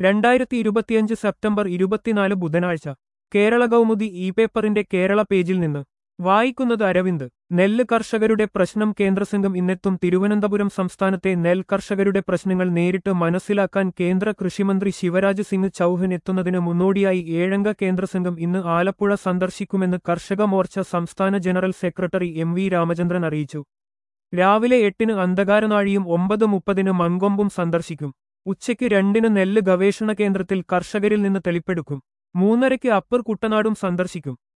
രണ്ടായിരത്തി ഇരുപത്തിയഞ്ച് സെപ്റ്റംബർ ഇരുപത്തിനാല് ബുധനാഴ്ച കേരള കൗമുദി ഇ പേപ്പറിന്റെ കേരള പേജിൽ നിന്ന് വായിക്കുന്നത് അരവിന്ദ് നെല്ല് കർഷകരുടെ പ്രശ്നം കേന്ദ്രസംഘം ഇന്നെത്തും തിരുവനന്തപുരം സംസ്ഥാനത്തെ നെൽ കർഷകരുടെ പ്രശ്നങ്ങൾ നേരിട്ട് മനസ്സിലാക്കാൻ കേന്ദ്ര കൃഷിമന്ത്രി ശിവരാജ് സിംഗ് ചൌഹാൻ എത്തുന്നതിന് മുന്നോടിയായി ഏഴംഗ കേന്ദ്രസംഘം ഇന്ന് ആലപ്പുഴ സന്ദർശിക്കുമെന്ന് കർഷക മോർച്ച സംസ്ഥാന general secretary M V Ramachandran അറിയിച്ചു രാവിലെ എട്ടിന് അന്ധകാരനാഴിയും ഒമ്പത് മുപ്പതിന് മങ്കൊമ്പും സന്ദർശിക്കും ഉച്ചയ്ക്ക് രണ്ടിന് നെല്ല് ഗവേഷണ കേന്ദ്രത്തിൽ കർഷകരിൽ നിന്ന് തെളിപ്പെടുക്കും മൂന്നരയ്ക്ക് അപ്പർ കുട്ടനാടും സന്ദർശിക്കും